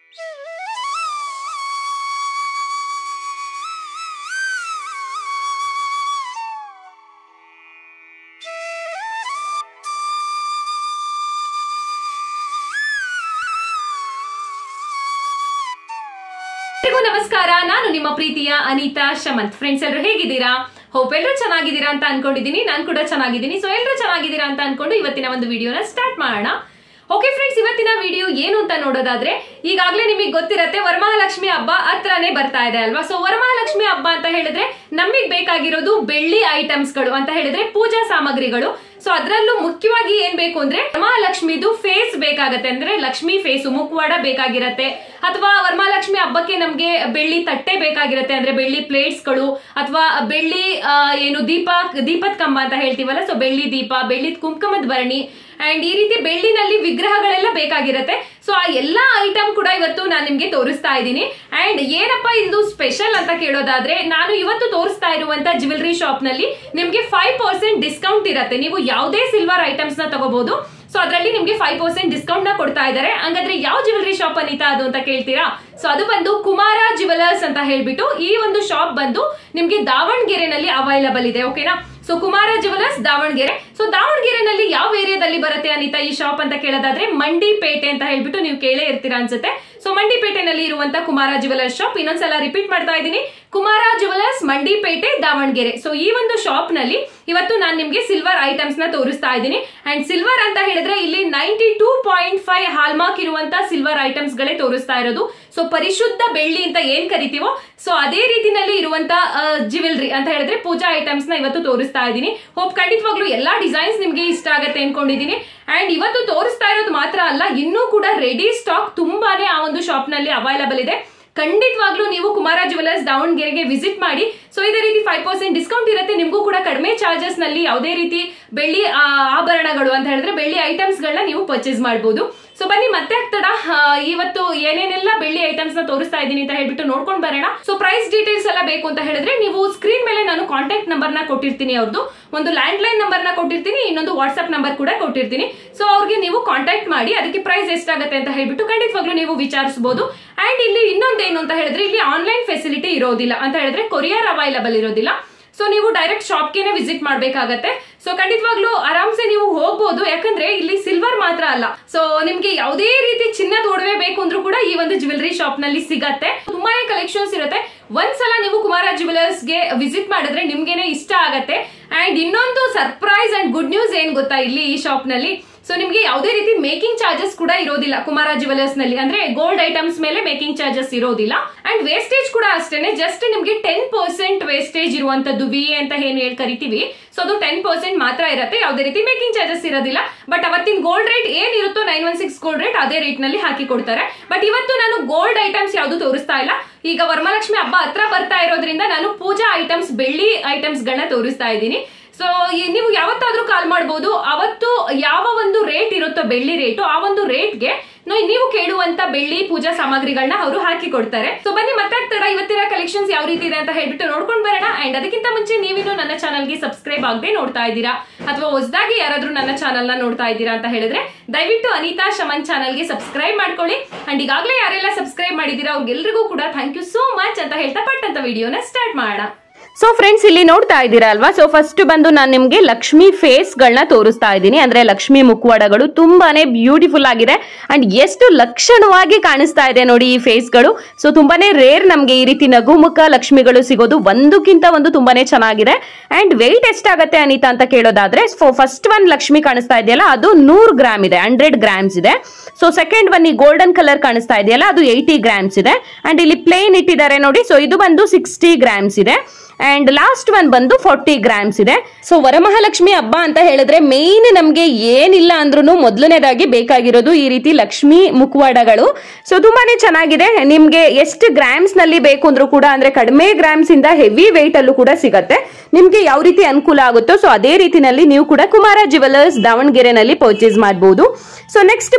ಎಲ್ರಿಗೂ ನಮಸ್ಕಾರ ನಾನು ನಿಮ್ಮ ಪ್ರೀತಿಯ ಅನಿತಾ ಶಮಂತ್ ಫ್ರೆಂಡ್ಸ್ ಎಲ್ಲರೂ ಹೇಗಿದ್ದೀರಾ ಹೋಪ್ ಎಲ್ಲರೂ ಚೆನ್ನಾಗಿದ್ದೀರಾ ಅಂತ ಅನ್ಕೊಂಡಿದ್ದೀನಿ ನಾನು ಕೂಡ ಚೆನ್ನಾಗಿದ್ದೀನಿ ಸೊ ಎಲ್ಲರೂ ಚೆನ್ನಾಗಿದ್ದೀರಾ ಅಂತ ಅನ್ಕೊಂಡು ಇವತ್ತಿನ ಒಂದು ವಿಡಿಯೋನ ಸ್ಟಾರ್ಟ್ ಮಾಡೋಣ ಓಕೆ ಫ್ರೆಂಡ್ಸ್ ಇವತ್ತಿನ ವಿಡಿಯೋ ಏನು ಅಂತ ನೋಡೋದಾದ್ರೆ ಈಗಾಗಲೇ ನಿಮಗೆ ಗೊತ್ತಿರತ್ತೆ ವರಮಹಾಲಕ್ಷ್ಮಿ ಹಬ್ಬ ಹತ್ರನೇ ಬರ್ತಾ ಇದೆ ಅಲ್ವಾ ಸೊ ವರಮಹಾಲಕ್ಷ್ಮಿ ಹಬ್ಬ ಅಂತ ಹೇಳಿದ್ರೆ ನಮಗೆ ಬೇಕಾಗಿರೋದು ಬೆಳ್ಳಿ ಐಟಮ್ಸ್ ಗಳು ಅಂತ ಹೇಳಿದ್ರೆ ಪೂಜಾ ಸಾಮಗ್ರಿಗಳು ಸೊ ಅದರಲ್ಲೂ ಮುಖ್ಯವಾಗಿ ಏನ್ ಬೇಕು ಅಂದ್ರೆ ವರಮಹಾಲಕ್ಷ್ಮಿದು ಫೇಸ್ ಬೇಕಾಗತ್ತೆ ಅಂದ್ರೆ ಲಕ್ಷ್ಮಿ ಫೇಸ್ ಮುಖವಾಡ ಬೇಕಾಗಿರತ್ತೆ ಅಥವಾ ವರಮಹಾಲಕ್ಷ್ಮಿ ಹಬ್ಬಕ್ಕೆ ನಮ್ಗೆ ಬೆಳ್ಳಿ ತಟ್ಟೆ ಬೇಕಾಗಿರತ್ತೆ ಅಂದ್ರೆ ಬೆಳ್ಳಿ ಪ್ಲೇಟ್ಸ್ ಗಳು ಅಥವಾ ಬೆಳ್ಳಿ ಆ, ಏನು ದೀಪ ದೀಪದ ಕಂಬ ಅಂತ ಹೇಳ್ತೀವಲ್ಲ ಸೊ ಬೆಳ್ಳಿ ದೀಪ ಬೆಳ್ಳಿ ಕುಂಕುಮದ ಭರಣಿ ಅಂಡ್ ಈ ರೀತಿ ಬೆಳ್ಳಿನಲ್ಲಿ ವಿಗ್ರಹಗಳೆಲ್ಲ ಬೇಕಾಗಿರತ್ತೆ ಸೊ ಆ ಎಲ್ಲಾ ಐಟಮ್ ಕೂಡ ಇವತ್ತು ನಾನು ನಿಮ್ಗೆ ತೋರಿಸ್ತಾ ಇದ್ದೀನಿ ಅಂಡ್ ಏನಪ್ಪ ಇದು ಸ್ಪೆಷಲ್ ಅಂತ ಕೇಳೋದಾದ್ರೆ ನಾನು ಇವತ್ತು ತೋರಿಸ್ತಾ ಇರುವಂತ ಜ್ಯುವೆಲರಿ ಶಾಪ್ ನಲ್ಲಿ ನಿಮ್ಗೆ ಫೈವ್ ಪರ್ಸೆಂಟ್ ಡಿಸ್ಕೌಂಟ್ ಇರತ್ತೆ ನೀವು ಯಾವುದೇ ಸಿಲ್ವರ್ ಐಟಮ್ಸ್ ನ ತಗೋಬಹುದು ಸೊ ಅದರಲ್ಲಿ ನಿಮ್ಗೆ ಫೈವ್ ಪರ್ಸೆಂಟ್ ಡಿಸ್ಕೌಂಟ್ ನ ಕೊಡ್ತಾ ಇದ್ದಾರೆ ಹಂಗಾದ್ರೆ ಯಾವ ಜ್ಯುವೆಲರಿ ಶಾಪ್ ಅನಿತಾ ಅದು ಅಂತ ಕೇಳ್ತೀರಾ ಸೊ ಅದು ಬಂದು ಕುಮಾರ ಜ್ಯುವೆಲರ್ಸ್ ಅಂತ ಹೇಳ್ಬಿಟ್ಟು ಈ ಒಂದು ಶಾಪ್ ಬಂದು ನಿಮ್ಗೆ ದಾವಣಗೆರೆನಲ್ಲಿ ಅವೈಲಬಲ್ ಇದೆ ಓಕೆನಾ so Kumara Jewellers Davanagere so ದಾವಣಗೆರೆನಲ್ಲಿ ಯಾವ ಏರಿಯಾದಲ್ಲಿ ಬರುತ್ತೆ ಅನಿತಾ ಈ ಶಾಪ್ ಅಂತ ಕೇಳೋದಾದ್ರೆ ಮಂಡಿ ಪೇಟೆ ಅಂತ ಹೇಳ್ಬಿಟ್ಟು ನೀವು ಕೇಳೇ ಇರ್ತೀರಾ ಅನ್ಸುತ್ತೆ ಸೊ ಮಂಡಿ ಪೇಟೆನಲ್ಲಿ ಇರುವಂತ ಕುಮಾರ ಜ್ಯುವೆಲರ್ಸ್ ಶಾಪ್ ಇನ್ನೊಂದ್ಸಲ ರಿಪೀಟ್ ಮಾಡ್ತಾ ಇದ್ದೀನಿ ಕುಮಾರ ಜ್ಯುವೆಲರ್ಸ್ ಮಂಡಿಪೇಟೆ ದಾವಣಗೆರೆ ಸೊ ಈ ಒಂದು ಶಾಪ್ ನಲ್ಲಿ ಇವತ್ತು ನಾನು ನಿಮ್ಗೆ ಸಿಲ್ವರ್ ಐಟಮ್ಸ್ ನ ತೋರಿಸ್ತಾ ಇದ್ದೀನಿ ಅಂಡ್ ಸಿಲ್ವರ್ ಅಂತ ಹೇಳಿದ್ರೆ ಇಲ್ಲಿ ninety two point five hallmark ಇರುವಂತ ಸಿಲ್ವರ್ ಐಟಮ್ಸ್ ಗಳೇ ತೋರಿಸ್ತಾ ಇರೋದು ಸೊ ಪರಿಶುದ್ಧ ಬೆಳ್ಳಿ ಅಂತ ಏನ್ ಕರಿತೀವೋ ಸೊ ಅದೇ ರೀತಿನಲ್ಲಿ ಇರುವಂತ ಜ್ಯುವೆಲ್ರಿ ಅಂತ ಹೇಳಿದ್ರೆ ಪೂಜಾ ಐಟಮ್ಸ್ ನ ಇವತ್ತು ತೋರಿಸ್ತಾ ಇದ್ದೀನಿ ಹೋಪ್ ಖಂಡಿತವಾಗ್ಲೂ ಎಲ್ಲಾ ಡಿಸೈನ್ಸ್ ನಿಮ್ಗೆ ಇಷ್ಟ ಆಗತ್ತೆ ಅನ್ಕೊಂಡಿದ್ದೀನಿ ಅಂಡ್ ಇವತ್ತು ತೋರಿಸ್ತಾ ಇರೋದು ಮಾತ್ರ ಅಲ್ಲ ಇನ್ನೂ ಕೂಡ ರೆಡಿ ಸ್ಟಾಕ್ ತುಂಬಾನೇ ಆ ಒಂದು ಶಾಪ್ ನಲ್ಲಿ ಅವೈಲಬಲ್ ಇದೆ ಖಂಡಿತವಾಗ್ಲೂ ನೀವು ಕುಮಾರ ಜ್ಯುವೆಲರ್ಸ್ ದಾವಣಗೆರೆಗೆ ವಿಸಿಟ್ ಮಾಡಿ ಸೊ ಇದೇ ರೀತಿ ಫೈವ್ ಪರ್ಸೆಂಟ್ ಡಿಸ್ಕೌಂಟ್ ಇರುತ್ತೆ ನಿಮಗೂ ಕೂಡ ಕಡಿಮೆ ಚಾರ್ಜಸ್ ನಲ್ಲಿ ಯಾವುದೇ ರೀತಿ ಬೆಳ್ಳಿ ಆ, ಆಭರಣಗಳು ಅಂತ ಹೇಳಿದ್ರೆ ಬೆಳ್ಳಿ ಐಟಮ್ಸ್ ಗಳನ್ನ ನೀವು ಪರ್ಚೇಸ್ ಮಾಡಬಹುದು ಸೊ ಬನ್ನಿ ಮತ್ತೆ ಆಗ್ತದ ಇವತ್ತು ಏನೇನೆಲ್ಲ ಬೆಳ್ಳಿ ಐಟಮ್ಸ್ ನ ತೋರಿಸ್ತಾ ಇದ್ದೀನಿ ಅಂತ ಹೇಳ್ಬಿಟ್ಟು ನೋಡ್ಕೊಂಡು ಬರೋಣ ಸೊ ಪ್ರೈಸ್ ಡೀಟೇಲ್ಸ್ ಎಲ್ಲ ಬೇಕು ಅಂತ ಹೇಳಿದ್ರೆ ನೀವು ಸ್ಕ್ರೀನ್ ಮೇಲೆ ನಾನು ಕಾಂಟ್ಯಾಕ್ಟ್ ನಂಬರ್ ನ ಕೊಟ್ಟಿರ್ತೀನಿ ಅವ್ರದ್ದು ಒಂದು ಲ್ಯಾಂಡ್ ಲೈನ್ ನಂಬರ್ ನ ಕೊಟ್ಟಿರ್ತೀನಿ ಇನ್ನೊಂದು ವಾಟ್ಸ್ಆಪ್ ನಂಬರ್ ಕೂಡ ಕೊಟ್ಟಿರ್ತೀನಿ ಸೊ ಅವ್ರಿಗೆ ನೀವು ಕಾಂಟ್ಯಾಕ್ಟ್ ಮಾಡಿ ಅದಕ್ಕೆ ಪ್ರೈಸ್ ಎಷ್ಟಾಗುತ್ತೆ ಅಂತ ಹೇಳ್ಬಿಟ್ಟು ಖಂಡಿತವಾಗ್ಲೂ ನೀವು ವಿಚಾರಿಸಬಹುದು ಅಂಡ್ ಇಲ್ಲಿ ಇನ್ನೊಂದೇನು ಅಂತ ಹೇಳಿದ್ರೆ ಇಲ್ಲಿ ಆನ್ಲೈನ್ ಫೆಸಿಲಿಟಿ ಇರೋದಿಲ್ಲ ಅಂತ ಹೇಳಿದ್ರೆ ಕೊರಿಯರ್ ಅವೈಲಬಲ್ ಇರೋದಿಲ್ಲ ಸೊ ನೀವು ಡೈರೆಕ್ಟ್ ಶಾಪ್ಗೆನೆ ವಿಸಿಟ್ ಮಾಡ್ಬೇಕಾಗತ್ತೆ ಸೊ ಖಂಡಿತವಾಗ್ಲೂ ಆರಾಮ್ಸೆ ನೀವು ಹೋಗ್ಬೋದು ಯಾಕಂದ್ರೆ ಇಲ್ಲಿ ಸಿಲ್ವರ್ ಮಾತ್ರ ಅಲ್ಲ ಸೊ ನಿಮ್ಗೆ ಯಾವುದೇ ರೀತಿ ಚಿನ್ನದ ಒಡವೆ ಬೇಕು ಅಂದ್ರೂ ಕೂಡ ಈ ಒಂದು ಜ್ಯುವೆಲರಿ ಶಾಪ್ ನಲ್ಲಿ ಸಿಗತ್ತೆ ತುಂಬಾನೇ ಕಲೆಕ್ಷನ್ಸ್ ಇರುತ್ತೆ ಒಂದ್ಸಲ ನೀವು ಕುಮಾರ ಜ್ಯುವೆಲರ್ಸ್ ಗೆ ವಿಸಿಟ್ ಮಾಡಿದ್ರೆ ನಿಮ್ಗೇನೆ ಇಷ್ಟ ಆಗತ್ತೆ ಅಂಡ್ ಇನ್ನೊಂದು ಸರ್ಪ್ರೈಸ್ ಅಂಡ್ ಗುಡ್ ನ್ಯೂಸ್ ಏನ್ ಗೊತ್ತಾ ಇಲ್ಲಿ ಈ ಶಾಪ್ ನಲ್ಲಿ ಸೊ ನಿಮ್ಗೆ ಯಾವುದೇ ರೀತಿ ಮೇಕಿಂಗ್ ಚಾರ್ಜಸ್ ಕೂಡ ಇರೋದಿಲ್ಲ ಕುಮಾರ ಜ್ಯುವೆಲರ್ಸ್ ನಲ್ಲಿ ಅಂದ್ರೆ ಗೋಲ್ಡ್ ಐಟಮ್ಸ್ ಮೇಲೆ ಮೇಕಿಂಗ್ ಚಾರ್ಜಸ್ ಇರೋದಿಲ್ಲ ಅಂಡ್ ವೇಸ್ಟೇಜ್ ಕೂಡ ಅಷ್ಟೇನೆ ಜಸ್ಟ್ ನಿಮ್ಗೆ ಟೆನ್ ಪರ್ಸೆಂಟ್ ವೇಸ್ಟೇಜ್ ಇರುವಂತದ್ದು ವಿ ಅಂತ ಏನ್ ಹೇಳಿ ಕರಿತೀವಿ ಸೊ ಅದು ಟೆನ್ ಪರ್ಸೆಂಟ್ ಮಾತ್ರ ಇರುತ್ತೆ ಯಾವುದೇ ರೀತಿ ಮೇಕಿಂಗ್ ಚಾರ್ಜಸ್ ಇರೋದಿಲ್ಲ ಬಟ್ ಅವತ್ತಿನ ಗೋಲ್ಡ್ ರೇಟ್ ಏನಿರುತ್ತೋ nine one six gold rate ಅದೇ ರೇಟ್ ನಲ್ಲಿ ಹಾಕಿ ಕೊಡ್ತಾರೆ ಬಟ್ ಇವತ್ತು ನಾನು ಗೋಲ್ಡ್ ಐಟಮ್ಸ್ ಯಾವುದು ತೋರಿಸ್ತಾ ಇಲ್ಲ ಈಗ ವರಮಹಾಲಕ್ಷ್ಮಿ ಹಬ್ಬ ಹತ್ರ ಬರ್ತಾ ಇರೋದ್ರಿಂದ ನಾನು ಪೂಜಾ ಐಟಮ್ಸ್ ಬೆಳ್ಳಿ ಐಟಮ್ಸ್ ಗಳನ್ನ ತೋರಿಸ್ತಾ ಇದ್ದೀನಿ ಸೊ ನೀವು ಯಾವತ್ತಾದ್ರೂ ಕಾಲ್ ಮಾಡಬಹುದು ಅವತ್ತು ಯಾವ ಒಂದು ರೇಟ್ ಇರುತ್ತೋ ಬೆಳ್ಳಿ ರೇಟು ಆ ಒಂದು ರೇಟ್ಗೆ ನೀವು ಕೇಳುವಂತ ಬೆಳ್ಳಿ ಪೂಜಾ ಸಾಮಗ್ರಿಗಳನ್ನ ಅವರು ಹಾಕಿ ಕೊಡ್ತಾರೆ ಸೊ ಬನ್ನಿ ಮತ್ತೆ ತಡ ಇವತ್ತಿನ ಕಲೆಕ್ಷನ್ಸ್ ಯಾವ ರೀತಿ ಇದೆ ಅಂತ ಹೇಳ್ಬಿಟ್ಟು ನೋಡ್ಕೊಂಡು ಬರೋಣ ಅಂಡ್ ಅದಕ್ಕಿಂತ ಮುಂಚೆ ನೀವಿನ್ನು ನನ್ನ ಚಾನಲ್ಗೆ ಸಬ್ಸ್ಕ್ರೈಬ್ ಆಗದೆ ನೋಡ್ತಾ ಇದ್ದೀರಾ ಅಥವಾ ಹೊಸದಾಗಿ ಯಾರಾದ್ರೂ ನನ್ನ ಚಾನಲ್ ನ ನೋಡ್ತಾ ಇದ್ದೀರಾ ಅಂತ ಹೇಳಿದ್ರೆ ದಯವಿಟ್ಟು ಅನಿತಾ ಶಮನ್ ಚಾನಲ್ಗೆ ಸಬ್ಸ್ಕ್ರೈಬ್ ಮಾಡ್ಕೊಳ್ಳಿ ಅಂಡ್ ಈಗಾಗಲೇ ಯಾರೆಲ್ಲ ಸಬ್ಸ್ಕ್ರೈಬ್ ಮಾಡಿದ್ದೀರಾ ಅವ್ರಿಗೆಲ್ರಿಗೂ ಕೂಡ ಥ್ಯಾಂಕ್ ಯು ಸೋ ಮಚ್ ಅಂತ ಹೇಳ್ತಾ ಪಟ್ಟಂತ ವಿಡಿಯೋನ ಸ್ಟಾರ್ಟ್ ಮಾಡೋಣ ಸೊ ಫ್ರೆಂಡ್ಸ್ ಇಲ್ಲಿ ನೋಡ್ತಾ ಇದ್ದೀರಾ ಅಲ್ವಾ ಸೊ ಫಸ್ಟ್ ಬಂದು ನಾನು ನಿಮ್ಗೆ ಲಕ್ಷ್ಮಿ ಫೇಸ್ ಗಳನ್ನ ತೋರಿಸ್ತಾ ಇದ್ದೀನಿ ಅಂದ್ರೆ ಲಕ್ಷ್ಮಿ ಮುಖವಾಡಗಳು ತುಂಬಾನೇ ಬ್ಯೂಟಿಫುಲ್ ಆಗಿದೆ ಅಂಡ್ ಎಷ್ಟು ಲಕ್ಷಣವಾಗಿ ಕಾಣಿಸ್ತಾ ಇದೆ ನೋಡಿ ಈ ಫೇಸ್ ಗಳು ಸೊ ತುಂಬಾನೇ ರೇರ್ ನಮ್ಗೆ ಈ ರೀತಿ ನಗುಮುಖ ಲಕ್ಷ್ಮಿಗಳು ಸಿಗೋದು ಒಂದಕ್ಕಿಂತ ಒಂದು ತುಂಬಾನೇ ಚೆನ್ನಾಗಿದೆ ಅಂಡ್ ವೆಯ್ಟ್ ಎಷ್ಟಾಗತ್ತೆ ಅನಿತಾ ಅಂತ ಕೇಳೋದಾದ್ರೆ ಫಸ್ಟ್ ಒನ್ ಲಕ್ಷ್ಮಿ ಕಾಣಿಸ್ತಾ ಇದೆಯಲ್ಲ ಅದು ನೂರು ಗ್ರಾಮ್ ಇದೆ ಹಂಡ್ರೆಡ್ ಗ್ರಾಮ್ಸ್ ಇದೆ ಸೊ ಸೆಕೆಂಡ್ ಒನ್ ಈ ಗೋಲ್ಡನ್ ಕಲರ್ ಕಾಣಿಸ್ತಾ ಇದೆಯಲ್ಲ ಅದು ಏಯ್ಟಿ ಗ್ರಾಮ್ಸ್ ಇದೆ ಅಂಡ್ ಇಲ್ಲಿ ಪ್ಲೇನ್ ಇಟ್ಟಿದ್ದಾರೆ ನೋಡಿ ಸೊ ಇದು ಬಂದು ಸಿಕ್ಸ್ಟಿ ಗ್ರಾಮ್ಸ್ ಇದೆ ಅಂಡ್ ಲಾಸ್ಟ್ ಒನ್ ಬಂದು ಫಾರ್ಟಿ ಗ್ರಾಮ್ಸ್ ಇದೆ ಸೊ ವರಮಹಾಲಕ್ಷ್ಮಿ ಹಬ್ಬ ಅಂತ ಹೇಳಿದ್ರೆ ಮೇನ್ ನಮ್ಗೆ ಏನಿಲ್ಲ ಅಂದ್ರೂ ಮೊದಲನೇದಾಗಿ ಬೇಕಾಗಿರೋದು ಈ ರೀತಿ ಲಕ್ಷ್ಮಿ ಮುಖವಾಡಗಳು ಸೊ ತುಂಬಾನೇ ಚೆನ್ನಾಗಿದೆ ನಿಮ್ಗೆ ಎಷ್ಟು ಗ್ರಾಮ್ಸ್ ನಲ್ಲಿ ಬೇಕು ಅಂದ್ರೂ ಕೂಡ ಅಂದ್ರೆ ಕಡಿಮೆ ಗ್ರಾಮ್ಸ್ ಇಂದ ಹೆವಿ ವೆಯ್ಟ್ ಅಲ್ಲೂ ಕೂಡ ಸಿಗತ್ತೆ ನಿಮ್ಗೆ ಯಾವ ರೀತಿ ಅನುಕೂಲ ಆಗುತ್ತೋ ಸೊ ಅದೇ ರೀತಿನಲ್ಲಿ ನೀವು ಕೂಡ ಕುಮಾರ ಜ್ಯುವೆಲರ್ಸ್ ದಾವಣಗೆರೆನಲ್ಲಿ ಪರ್ಚೇಸ್ ಮಾಡಬಹುದು ಸೊ ನೆಕ್ಸ್ಟ್ ಬಂದು ಇಲ್ಲಿ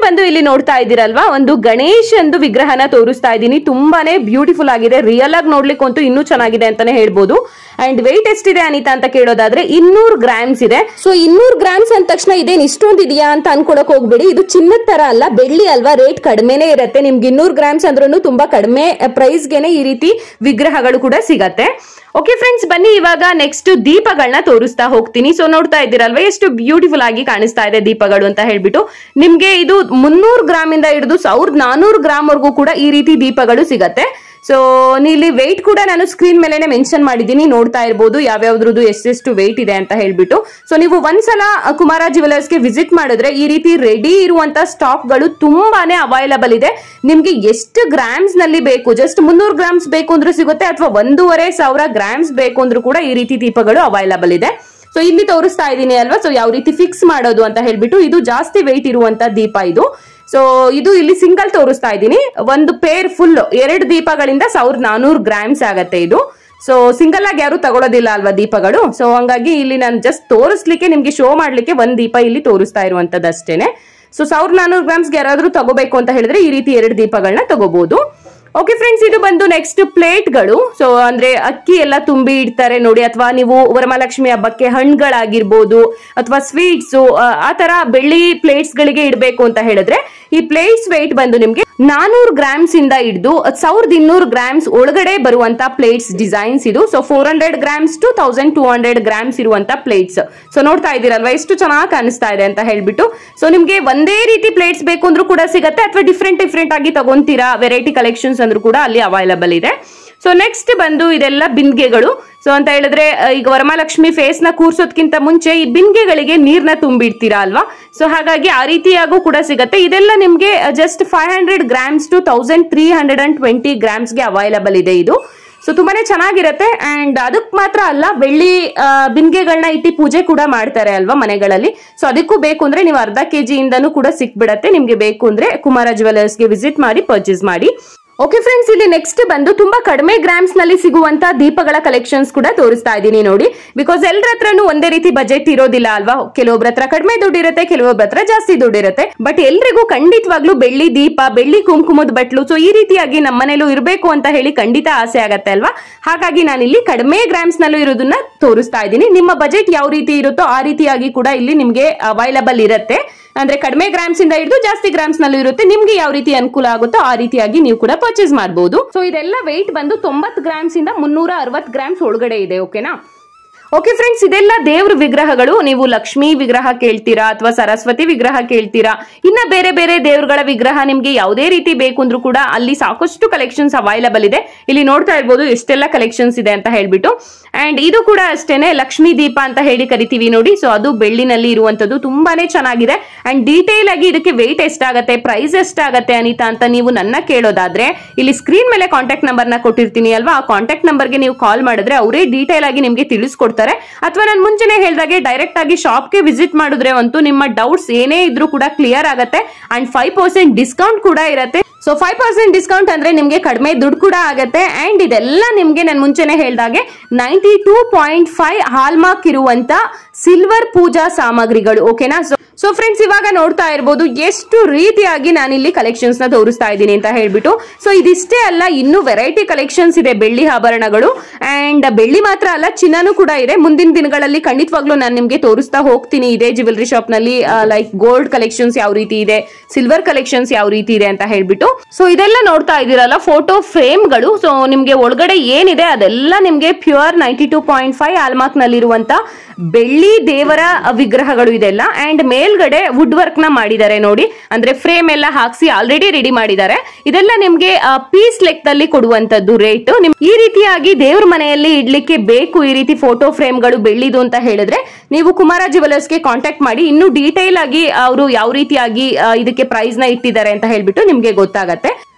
ನೋಡ್ತಾ ಇದ್ದೀರಲ್ವಾ ಒಂದು ಗಣೇಶ್ ಎಂದು ವಿಗ್ರಹನ ತೋರಿಸ್ತಾ ಇದ್ದೀನಿ ತುಂಬಾನೇ ಬ್ಯೂಟಿಫುಲ್ ಆಗಿದೆ ರಿಯಲ್ ಆಗಿ ನೋಡ್ಲಿಕ್ಕಂತೂ ಇನ್ನೂ ಚೆನ್ನಾಗಿದೆ ಅಂತಾನೆ ಹೇಳ್ಬೋದು ಅಂಡ್ ವೆಯ್ಟ್ ಎಷ್ಟಿದೆ ಅನಿತಾ ಅಂತ ಕೇಳೋದಾದ್ರೆ ಇನ್ನೂರು ಗ್ರಾಮ್ಸ್ ಇದೆ ಸೊ ಇನ್ನೂರು ಗ್ರಾಮ್ಸ್ ಅಂದ ತಕ್ಷಣ ಇದೇನ್ ಇಷ್ಟೊಂದು ಇದೆಯಾ ಅಂತ ಅನ್ಕೊಳಕ್ ಹೋಗ್ಬೇಡಿ ಇದು ಚಿನ್ನದ ತರ ಅಲ್ಲ ಬೆಳ್ಳಿ ಅಲ್ವಾ ರೇಟ್ ಕಡಿಮೆನೇ ಇರುತ್ತೆ ನಿಮ್ಗೆ ಇನ್ನೂರು ಗ್ರಾಮ್ಸ್ ಅಂದ್ರೂ ತುಂಬಾ ಕಡಿಮೆ ಪ್ರೈಸ್ಗೆನೆ ಈ ರೀತಿ ವಿಗ್ರಹಗಳು ಕೂಡ ಸಿಗತ್ತೆ ಓಕೆ ಫ್ರೆಂಡ್ಸ್ ಬನ್ನಿ ಇವಾಗ ನೆಕ್ಸ್ಟ್ ದೀಪಗಳನ್ನ ತೋರಿಸ್ತಾ ಹೋಗ್ತೀನಿ ಸೊ ನೋಡ್ತಾ ಇದ್ದೀರಲ್ವಾ ಎಷ್ಟು ಬ್ಯೂಟಿಫುಲ್ ಆಗಿ ಕಾಣಿಸ್ತಾ ಇದೆ ದೀಪಗಳು ಅಂತ ಹೇಳ್ಬಿಟ್ಟು ನಿಮ್ಗೆ ಇದು ಮುನ್ನೂರು ಗ್ರಾಮ್ ಇಂದ ಹಿಡಿದು ಸಾವಿರದ ನಾನೂರು ಗ್ರಾಮ್ ವರ್ಗೂ ಕೂಡ ಈ ರೀತಿ ದೀಪಗಳು ಸಿಗತ್ತೆ ಸೊ ಇಲ್ಲಿ ವೆಯ್ಟ್ ಕೂಡ ನಾನು ಸ್ಕ್ರೀನ್ ಮೇಲೆನೆ ಮೆನ್ಷನ್ ಮಾಡಿದ್ದೀನಿ ನೋಡ್ತಾ ಇರ್ಬೋದು ಯಾವ್ಯಾವ್ದ್ರದ್ದು ಎಷ್ಟೆಷ್ಟು ವೆಯ್ಟ್ ಇದೆ ಅಂತ ಹೇಳ್ಬಿಟ್ಟು ಸೊ ನೀವು ಒಂದ್ಸಲ ಅ, ಕುಮಾರ ಗೆ ವಿಸಿಟ್ ಮಾಡಿದ್ರೆ ಈ ರೀತಿ ರೆಡಿ ಇರುವಂತ ಸ್ಟಾಕ್ ಗಳು ತುಂಬಾನೇ ಅವೈಲಬಲ್ ಇದೆ ನಿಮ್ಗೆ ಎಷ್ಟು ಗ್ರಾಮ್ಸ್ ನಲ್ಲಿ ಬೇಕು ಜಸ್ಟ್ ಮುನ್ನೂರು ಗ್ರಾಮ್ಸ್ ಬೇಕು ಅಂದ್ರೂ ಸಿಗುತ್ತೆ ಅಥವಾ ಒಂದೂವರೆ ಸಾವಿರ ಗ್ರಾಮ್ಸ್ ಬೇಕು ಅಂದ್ರೂ ಕೂಡ ಈ ರೀತಿ ದೀಪಗಳು ಅವೈಲಬಲ್ ಇದೆ ಸೊ ಇಲ್ಲಿ ತೋರಿಸ್ತಾ ಇದ್ದೀನಿ ಅಲ್ವಾ ಸೊ ಯಾವ ರೀತಿ ಫಿಕ್ಸ್ ಮಾಡೋದು ಅಂತ ಹೇಳ್ಬಿಟ್ಟು ಇದು ಜಾಸ್ತಿ ವೆಯ್ಟ್ ಇರುವಂತ ದೀಪ ಇದು ಸೊ ಇದು ಇಲ್ಲಿ ಸಿಂಗಲ್ ತೋರಿಸ್ತಾ ಇದ್ದೀನಿ ಒಂದು ಪೇರ್ ಫುಲ್ ಎರಡು ದೀಪಗಳಿಂದ ಸಾವಿರದ ನಾನೂರು ಗ್ರಾಮ್ಸ್ ಆಗತ್ತೆ ಇದು ಸೊ ಸಿಂಗಲ್ ಆಗಿ ಯಾರು ತಗೊಳ್ಳೋದಿಲ್ಲ ಅಲ್ವಾ ದೀಪಗಳು ಸೊ ಹಂಗಾಗಿ ಇಲ್ಲಿ ನಾನು ಜಸ್ಟ್ ತೋರಿಸ್ಲಿಕ್ಕೆ ನಿಮ್ಗೆ ಶೋ ಮಾಡ್ಲಿಕ್ಕೆ ಒಂದ್ ದೀಪ ಇಲ್ಲಿ ತೋರಿಸ್ತಾ ಇರುವಂತದ್ದು ಅಷ್ಟೇನೆ ಸೊ ಸಾವಿರದ ನಾನೂರು ಗ್ರಾಮ್ಸ್ಗೆ ಯಾರಾದ್ರೂ ತಗೋಬೇಕು ಅಂತ ಹೇಳಿದ್ರೆ ಈ ರೀತಿ ಎರಡು ದೀಪಗಳನ್ನ ತಗೋಬಹುದು ಓಕೆ ಫ್ರೆಂಡ್ಸ್ ಇದು ಬಂದು ನೆಕ್ಸ್ಟ್ ಪ್ಲೇಟ್ಗಳು ಸೊ ಅಂದ್ರೆ ಅಕ್ಕಿ ಎಲ್ಲ ತುಂಬಿ ಇಡ್ತಾರೆ ನೋಡಿ ಅಥವಾ ನೀವು ವರಮಹಾಲಕ್ಷ್ಮಿ ಹಬ್ಬಕ್ಕೆ ಹಣ್ಣುಗಳಾಗಿರ್ಬೋದು ಅಥವಾ ಸ್ವೀಟ್ಸ್ ಆ ತರ ಬೆಳ್ಳಿ ಪ್ಲೇಟ್ಸ್ ಗಳಿಗೆ ಇಡಬೇಕು ಅಂತ ಹೇಳಿದ್ರೆ ಈ ಪ್ಲೇಟ್ಸ್ ವೆಯ್ಟ್ ಬಂದು ನಿಮ್ಗೆ ನಾನೂರು ಗ್ರಾಮ್ಸ್ ಇಂದ ಹಿಡಿದು ಸಾವಿರದ ಇನ್ನೂರು ಗ್ರಾಮ್ಸ್ ಒಳಗಡೆ ಬರುವಂತ ಪ್ಲೇಟ್ಸ್ ಡಿಸೈನ್ಸ್ ಇದು so four hundred grams to thousand two hundred grams ಇರುವಂತ ಪ್ಲೇಟ್ಸ್ ಸೊ ನೋಡ್ತಾ ಇದ್ದೀರಲ್ವಾ ಎಷ್ಟು ಚೆನ್ನಾಗಿ ಕಾಣಿಸ್ತಾ ಇದೆ ಅಂತ ಹೇಳ್ಬಿಟ್ಟು ಸೊ ನಿಮ್ಗೆ ಒಂದೇ ರೀತಿ ಪ್ಲೇಟ್ಸ್ ಬೇಕು ಅಂದ್ರೂ ಕೂಡ ಸಿಗತ್ತೆ ಅಥವಾ ಡಿಫ್ರೆಂಟ್ ಡಿಫ್ರೆಂಟ್ ಆಗಿ ತಗೊಂತೀರಾ ವೆರೈಟಿ ಕಲೆಕ್ಷನ್ಸ್ ಅಂದ್ರೂ ಕೂಡ ಅಲ್ಲಿ ಅವೈಲಬಲ್ ಇದೆ ಸೊ ನೆಕ್ಸ್ಟ್ ಬಂದು ಇದೆಲ್ಲ ಬಿಂದಿಗೆಗಳು ಸೊ ಅಂತ ಹೇಳಿದ್ರೆ ಆ, ಈಗ ವರಮಹಾಲಕ್ಷ್ಮಿ ಫೇಸ್ ನ ಕೂರ್ಸೋದ್ಕಿಂತ ಮುಂಚೆ ಈ ಬಿಂದಿಗೆಗಳಿಗೆ ನೀರ್ನ ತುಂಬಿಡ್ತೀರಾ ಅಲ್ವಾ ಸೊ ಹಾಗಾಗಿ ಆ ರೀತಿಯಾಗೂ ಕೂಡ ಸಿಗತ್ತೆ ಇದೆಲ್ಲ ನಿಮ್ಗೆ just five hundred grams to thousand three hundred and twenty ಗ್ರಾಮ್ಸ್ಗೆ ಅವೈಲಬಲ್ ಇದೆ ಇದು ಸೊ ತುಂಬಾನೇ ಚೆನ್ನಾಗಿರುತ್ತೆ ಅಂಡ್ ಅದಕ್ಕೆ ಮಾತ್ರ ಅಲ್ಲ ಬೆಳ್ಳಿ ಆ, ಬಿಂದಿಗೆಗಳನ್ನ ಇಟ್ಟು ಪೂಜೆ ಕೂಡ ಮಾಡ್ತಾರೆ ಅಲ್ವಾ ಮನೆಗಳಲ್ಲಿ ಸೊ ಅದಕ್ಕೂ ಬೇಕು ಅಂದ್ರೆ ನೀವು ಅರ್ಧ ಕೆಜಿ ಇಂದನೂ ಕೂಡ ಸಿಕ್ಬಿಡತ್ತೆ ನಿಮ್ಗೆ ಬೇಕು ಅಂದ್ರೆ ಕುಮಾರ ಜ್ಯುವೆಲರ್ಸ್ಗೆ ವಿಸಿಟ್ ಮಾಡಿ ಪರ್ಚೇಸ್ ಮಾಡಿ ಓಕೆ ಫ್ರೆಂಡ್ಸ್ ಇಲ್ಲಿ ನೆಕ್ಸ್ಟ್ ಬಂದು ತುಂಬಾ ಕಡಿಮೆ ಗ್ರಾಮ್ಸ್ ನಲ್ಲಿ ಸಿಗುವಂತ ದೀಪಗಳ ಕಲೆಕ್ಷನ್ಸ್ ಕೂಡ ತೋರಿಸ್ತಾ ಇದ್ದೀನಿ ನೋಡಿ ಬಿಕಾಸ್ ಎಲ್ಲರ ಹತ್ರನೂ ಒಂದೇ ರೀತಿ ಬಜೆಟ್ ಇರೋದಿಲ್ಲ ಅಲ್ವಾ ಕೆಲವೊಬ್ರ ಹತ್ರ ಕಡಿಮೆ ದುಡ್ಡು ಇರುತ್ತೆ ಕೆಲವೊಬ್ಬರ ಹತ್ರ ಜಾಸ್ತಿ ದುಡ್ಡು ಇರುತ್ತೆ ಬಟ್ ಎಲ್ರಿಗೂ ಖಂಡಿತವಾಗ್ಲೂ ಬೆಳ್ಳಿ ದೀಪ ಬೆಳ್ಳಿ ಕುಂಕುಮದ ಬಟ್ಲು ಸೊ ಈ ರೀತಿಯಾಗಿ ನಮ್ಮ ಮನೇಲೂ ಇರಬೇಕು ಅಂತ ಹೇಳಿ ಖಂಡಿತ ಆಸೆ ಆಗತ್ತೆ ಅಲ್ವಾ ಹಾಗಾಗಿ ನಾನು ಇಲ್ಲಿ ಕಡಿಮೆ ಗ್ರಾಮ್ಸ್ ನಲ್ಲೂ ಇರೋದನ್ನ ತೋರಿಸ್ತಾ ಇದ್ದೀನಿ ನಿಮ್ಮ ಬಜೆಟ್ ಯಾವ ರೀತಿ ಇರುತ್ತೋ ಆ ರೀತಿಯಾಗಿ ಕೂಡ ಇಲ್ಲಿ ನಿಮ್ಗೆ ಅವೈಲಬಲ್ ಇರುತ್ತೆ ಅಂದ್ರೆ ಕಡಿಮೆ ಗ್ರಾಮ್ಸ್ ಇಂದ ಹಿಡಿದು ಜಾಸ್ತಿ ಗ್ರಾಮ್ಸ್ ನಲ್ಲೂ ಇರುತ್ತೆ ನಿಮ್ಗೆ ಯಾವ ರೀತಿ ಅನುಕೂಲ ಆಗುತ್ತೋ ಆ ರೀತಿಯಾಗಿ ನೀವು ಕೂಡ ಪರ್ಚೇಸ್ ಮಾಡಬಹುದು ಸೊ ಇದೆಲ್ಲ ವೆಯ್ಟ್ ಬಂದು ತೊಂಬತ್ ಗ್ರಾಮ್ಸ್ ಇಂದ ಮುನ್ನೂರ ಅರವತ್ ಗ್ರಾಮ್ಸ್ ಒಳಗಡೆ ಇದೆ ಓಕೆನಾ ಓಕೆ ಫ್ರೆಂಡ್ಸ್ ಇದೆಲ್ಲ ದೇವ್ರ ವಿಗ್ರಹಗಳು ನೀವು ಲಕ್ಷ್ಮಿ ವಿಗ್ರಹ ಕೇಳ್ತೀರಾ ಅಥವಾ ಸರಸ್ವತಿ ವಿಗ್ರಹ ಕೇಳ್ತೀರಾ ಇನ್ನ ಬೇರೆ ಬೇರೆ ದೇವ್ರಗಳ ವಿಗ್ರಹ ನಿಮ್ಗೆ ಯಾವುದೇ ರೀತಿ ಬೇಕು ಅಂದ್ರೂ ಕೂಡ ಅಲ್ಲಿ ಸಾಕಷ್ಟು ಕಲೆಕ್ಷನ್ಸ್ ಅವೈಲಬಲ್ ಇದೆ ಇಲ್ಲಿ ನೋಡ್ತಾ ಇರ್ಬೋದು ಎಷ್ಟೆಲ್ಲ ಕಲೆಕ್ಷನ್ಸ್ ಇದೆ ಅಂತ ಹೇಳ್ಬಿಟ್ಟು ಅಂಡ್ ಇದು ಕೂಡ ಅಷ್ಟೇನೆ ಲಕ್ಷ್ಮೀ ದೀಪ ಅಂತ ಹೇಳಿ ಕರಿತೀವಿ ನೋಡಿ ಸೊ ಅದು ಬೆಳ್ಳಿನಲ್ಲಿ ಇರುವಂತದ್ದು ತುಂಬಾನೇ ಚೆನ್ನಾಗಿದೆ ಅಂಡ್ ಡೀಟೇಲ್ ಆಗಿ ಇದಕ್ಕೆ ವೆಯ್ಟ್ ಎಷ್ಟಾಗತ್ತೆ ಪ್ರೈಸ್ ಎಷ್ಟಾಗತ್ತೆ ಅನಿತಾ ಅಂತ ನೀವು ನನ್ನ ಕೇಳೋದಾದ್ರೆ ಇಲ್ಲಿ ಸ್ಕ್ರೀನ್ ಮೇಲೆ ಕಾಂಟ್ಯಾಕ್ಟ್ ನಂಬರ್ ನ ಕೊಟ್ಟಿರ್ತೀನಿ ಅಲ್ವಾ ಆ ಕಾಂಟ್ಯಾಕ್ಟ್ ನಂಬರ್ಗೆ ನೀವು ಕಾಲ್ ಮಾಡಿದ್ರೆ ಅವರೇ ಡೀಟೇಲ್ ಆಗಿ ನಿಮ್ಗೆ ತಿಳಿಸ್ಕೊಡ್ತಾರೆ ಅಥವಾ ನಾನು ಮುಂಚೆನೆ ಹೇಳ್ದಾಗೆ ಡೈರೆಕ್ಟ್ ಆಗಿ ಶಾಪ್ಗೆ ವಿಸಿಟ್ ಮಾಡಿದ್ರೆ ಅಂತೂ ನಿಮ್ಮ ಡೌಟ್ಸ್ ಏನೇ ಇದ್ರೂ ಕೂಡ ಕ್ಲಿಯರ್ ಆಗತ್ತೆ ಅಂಡ್ ಫೈವ್ ಪರ್ಸೆಂಟ್ ಡಿಸ್ಕೌಂಟ್ ಕೂಡ ಇರತ್ತೆ ಸೊ ಫೈವ್ ಪರ್ಸೆಂಟ್ ಡಿಸ್ಕೌಂಟ್ ಅಂದ್ರೆ ನಿಮ್ಗೆ ಕಡಿಮೆ ದುಡ್ಡು ಕೂಡ ಆಗತ್ತೆ ಅಂಡ್ ಇದೆಲ್ಲ ನಿಮ್ಗೆ ನಾನು ಮುಂಚೆನೆ ಹೇಳ್ದಾಗೆ ninety two point five hallmark ಇರುವಂತ ಸಿಲ್ವರ್ ಪೂಜಾ ಸಾಮಗ್ರಿಗಳು ಓಕೆನಾ ಸೊ ಸೊ ಫ್ರೆಂಡ್ಸ್ ಇವಾಗ ನೋಡ್ತಾ ಇರ್ಬೋದು ಎಷ್ಟು ರೀತಿಯಾಗಿ ನಾನಿಲ್ಲಿ ಕಲೆಕ್ಷನ್ಸ್ ನ ತೋರಿಸ್ತಾ ಇದ್ದೀನಿ ಅಂತ ಹೇಳ್ಬಿಟ್ಟು ಸೊ ಇದಿಷ್ಟೇ ಅಲ್ಲ ಇನ್ನು ವೆರೈಟಿ ಕಲೆಕ್ಷನ್ಸ್ ಇದೆ ಬೆಳ್ಳಿ ಆಭರಣಗಳು ಅಂಡ್ ಬೆಳ್ಳಿ ಮಾತ್ರ ಅಲ್ಲ ಚಿನ್ನನೂ ಕೂಡ ಇದೆ ಮುಂದಿನ ದಿನಗಳಲ್ಲಿ ಖಂಡಿತವಾಗ್ಲೂ ನಾನು ನಿಮ್ಗೆ ತೋರಿಸ್ತಾ ಹೋಗ್ತೀನಿ ಇದೇ ಜ್ಯುವೆಲ್ರಿ ಶಾಪ್ ನಲ್ಲಿ ಲೈಕ್ ಗೋಲ್ಡ್ ಕಲೆಕ್ಷನ್ಸ್ ಯಾವ ರೀತಿ ಇದೆ ಸಿಲ್ವರ್ ಕಲೆಕ್ಷನ್ಸ್ ಯಾವ ರೀತಿ ಇದೆ ಅಂತ ಹೇಳ್ಬಿಟ್ಟು ಸೊ ಇದೆಲ್ಲ ನೋಡ್ತಾ ಇದ್ದೀರಲ್ಲ ಫೋಟೋ ಫ್ರೇಮ್ಗಳು ಸೊ ನಿಮ್ಗೆ ಒಳಗಡೆ ಏನಿದೆ ಅದೆಲ್ಲ ನಿಮ್ಗೆ pure ninety two point five hallmark ನಲ್ಲಿರುವಂತ ಬೆಳ್ಳಿ ದೇವರ ವಿಗ್ರಹಗಳು ಇದೆಲ್ಲ ಅಂಡ್ ಮೇಲ್ಗಡೆ ವುಡ್ ವರ್ಕ್ ನ ಮಾಡಿದ್ದಾರೆ ನೋಡಿ ಅಂದ್ರೆ ಫ್ರೇಮ್ ಎಲ್ಲ ಹಾಕ್ಸಿ ಆಲ್ರೆಡಿ ರೆಡಿ ಮಾಡಿದ್ದಾರೆ ಇದೆಲ್ಲ ನಿಮ್ಗೆ ಪೀಸ್ ಲೆಕ್ಕದಲ್ಲಿ ಕೊಡುವಂತದ್ದು ರೇಟ್ ನಿಮ್ ಈ ರೀತಿಯಾಗಿ ದೇವ್ರ ಮನೆಯಲ್ಲಿ ಇಡ್ಲಿಕ್ಕೆ ಬೇಕು ಈ ರೀತಿ ಫೋಟೋ ಫ್ರೇಮ್ಗಳು ಬೆಳ್ಳಿದು ಅಂತ ಹೇಳಿದ್ರೆ ನೀವು ಕುಮಾರ ಜ್ಯುವೆಲರ್ಸ್ಗೆ ಕಾಂಟ್ಯಾಕ್ಟ್ ಮಾಡಿ ಇನ್ನು ಡೀಟೇಲ್ ಆಗಿ ಅವರು ಯಾವ ರೀತಿಯಾಗಿ ಆ, ಇದಕ್ಕೆ ಪ್ರೈಸ್ ನ ಇಟ್ಟಿದ್ದಾರೆ ಅಂತ ಹೇಳ್ಬಿಟ್ಟು ನಿಮ್ಗೆ ಗೊತ್ತಾಗತ್ತೆ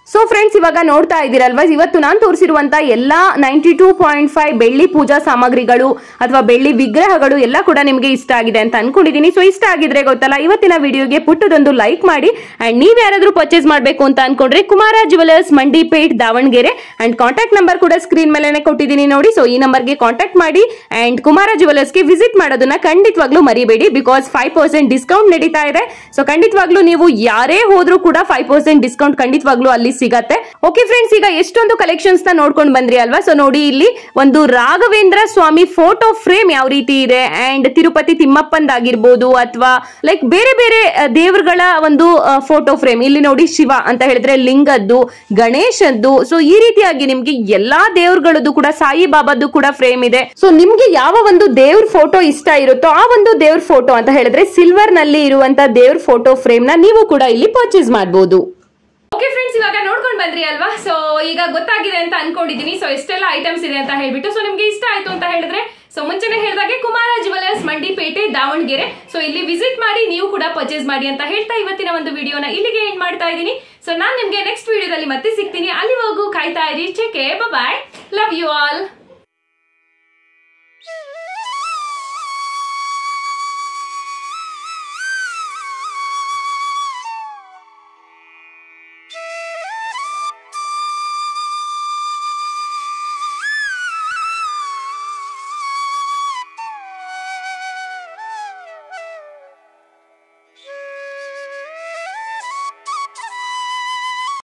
ಸೊ ಫ್ರೆಂಡ್ಸ್ ಇವಾಗ ನೋಡ್ತಾ ಇದ್ದೀರಲ್ವಾ ಇವತ್ತು ನಾನು ತೋರಿಸಿರುವಂತ ಎಲ್ಲಾ ನೈಂಟಿ ಟೂ ಪಾಯಿಂಟ್ ಫೈವ್ ಬೆಳ್ಳಿ ಪೂಜಾ ಸಾಮಗ್ರಿಗಳು ಅಥವಾ ಬೆಳ್ಳಿ ವಿಗ್ರಹಗಳು ಎಲ್ಲ ಕೂಡ ನಿಮಗೆ ಇಷ್ಟ ಆಗಿದೆ ಅಂತ ಅನ್ಕೊಂಡಿದೀನಿ ಸೊ ಇಷ್ಟ ಆಗಿದ್ರೆ ಗೊತ್ತಲ್ಲ ಇವತ್ತಿನ ವಿಡಿಯೋಗೆ ಪುಟ್ಟದೊಂದು ಲೈಕ್ ಮಾಡಿ ಅಂಡ್ ನೀವ್ ಯಾರಾದ್ರೂ ಪರ್ಚೇಸ್ ಮಾಡಬೇಕು ಅಂತ ಅನ್ಕೊಂಡ್ರೆ Kumara Jewellers Mandipet Davanagere and contact number ಕೂಡ ಸ್ಕ್ರೀನ್ ಮೇಲೆ ಕೊಟ್ಟಿದ್ದೀನಿ ನೋಡಿ ಸೊ ಈ ನಂಬರ್ಗೆ ಕಾಂಟ್ಯಾಕ್ಟ್ ಮಾಡಿ ಅಂಡ್ ಕುಮಾರ ಜುವೆಲರ್ಸ್ಗೆ ವಿಸಿಟ್ ಮಾಡೋದನ್ನ ಖಂಡಿತವಾಗ್ಲೂ ಮರಿಬೇಡಿ ಬಿಕಾಸ್ ಫೈವ್ ಪರ್ಸೆಂಟ್ ಡಿಸ್ಕೌಂಟ್ ನಡೀತಾ ಇದೆ ಸೊ ಖಂಡಿತವಾಗ್ಲೂ ನೀವು ಯಾರೇ ಹೋದ್ರೂ ಕೂಡ ಫೈವ್ ಪರ್ಸೆಂಟ್ ಡಿಸ್ಕೌಂಟ್ ಖಂಡಿತವಾಗ್ಲೂ ಅಲ್ಲಿ ಸಿಗತ್ತೆ ಓಕೆ ಫ್ರೆಂಡ್ಸ್ ಈಗ ಎಷ್ಟೊಂದು ಕಲೆಕ್ಷನ್ಸ್ ನ ನೋಡ್ಕೊಂಡು ಬಂದ್ರಿ ಅಲ್ವಾ ಸೊ ನೋಡಿ ಇಲ್ಲಿ ಒಂದು ರಾಘವೇಂದ್ರ ಸ್ವಾಮಿ ಫೋಟೋ ಫ್ರೇಮ್ ಯಾವ ರೀತಿ ಇದೆ ಅಂಡ್ ತಿರುಪತಿ ತಿಮ್ಮಪ್ಪಂದಾಗಿರ್ಬೋದು ಅಥವಾ ಲೈಕ್ ಬೇರೆ ಬೇರೆ ಆ, ದೇವರುಗಳ ಒಂದು ಫೋಟೋ ಫ್ರೇಮ್ ಇಲ್ಲಿ ನೋಡಿ ಶಿವ ಅಂತ ಹೇಳಿದ್ರೆ ಲಿಂಗದ್ದು ಗಣೇಶದ್ದು ಸೊ ಈ ರೀತಿಯಾಗಿ ನಿಮ್ಗೆ ಎಲ್ಲಾ ದೇವ್ರಗಳದ್ದು ಕೂಡ ಸಾಯಿ ಬಾಬಾದ್ದು ಕೂಡ ಫ್ರೇಮ್ ಇದೆ ಸೊ ನಿಮ್ಗೆ ಯಾವ ಒಂದು ದೇವ್ರ ಫೋಟೋ ಇಷ್ಟ ಇರುತ್ತೋ ಆ ಒಂದು ದೇವ್ರ ಫೋಟೋ ಅಂತ ಹೇಳಿದ್ರೆ ಸಿಲ್ವರ್ ನಲ್ಲಿ ಇರುವಂತ ದೇವ್ರ ಫೋಟೋ ಫ್ರೇಮ್ ನ ನೀವು ಕೂಡ ಇಲ್ಲಿ ಪರ್ಚೇಸ್ ಮಾಡಬಹುದು ಓಕೆ ಫ್ರೆಂಡ್ಸ್ ಇವಾಗ ನೋಡ್ಕೊಂಡು ಬಂದ್ರಿ ಅಲ್ವಾ ಸೊ ಈಗ ಗೊತ್ತಾಗಿದೆ ಅಂತ ಅನ್ಕೊಂಡಿದೀನಿ ಸೊ ಎಷ್ಟೆಲ್ಲ ಐಟಮ್ಸ್ ಇದೆ ಅಂತ ಹೇಳ್ಬಿಟ್ಟು ಸೊ ನಿಮ್ಗೆ ಇಷ್ಟ ಆಯ್ತು ಅಂತ ಹೇಳಿದ್ರೆ ಸೊ ಮುಂಚೆನೆ ಹೇಳಿದಾಗೆ ಕುಮಾರ ಜುವೆಲರ್ಸ್ ಮಂಡಿಪೇಟೆ ದಾವಣಗೆರೆ ಸೊ ಇಲ್ಲಿ ವಿಸಿಟ್ ಮಾಡಿ ನೀವು ಕೂಡ ಪರ್ಚೇಸ್ ಮಾಡಿ ಅಂತ ಹೇಳ್ತಾ ಇವತ್ತಿನ ಒಂದು ವಿಡಿಯೋನ ಇಲ್ಲಿಗೆ ಎಂಡ್ ಮಾಡ್ತಾ ಇದ್ದೀನಿ ಸೊ ನಾನು ನಿಮ್ಗೆ ನೆಕ್ಸ್ಟ್ ವಿಡಿಯೋದಲ್ಲಿ ಮತ್ತೆ ಸಿಗ್ತೀನಿ ಅಲ್ಲಿವರೆಗೂ ಕಾಯ್ತಾ ಇರಿ ಚೆಕೆ ಬಾಯ್ ಲವ್ ಯು ಆಲ್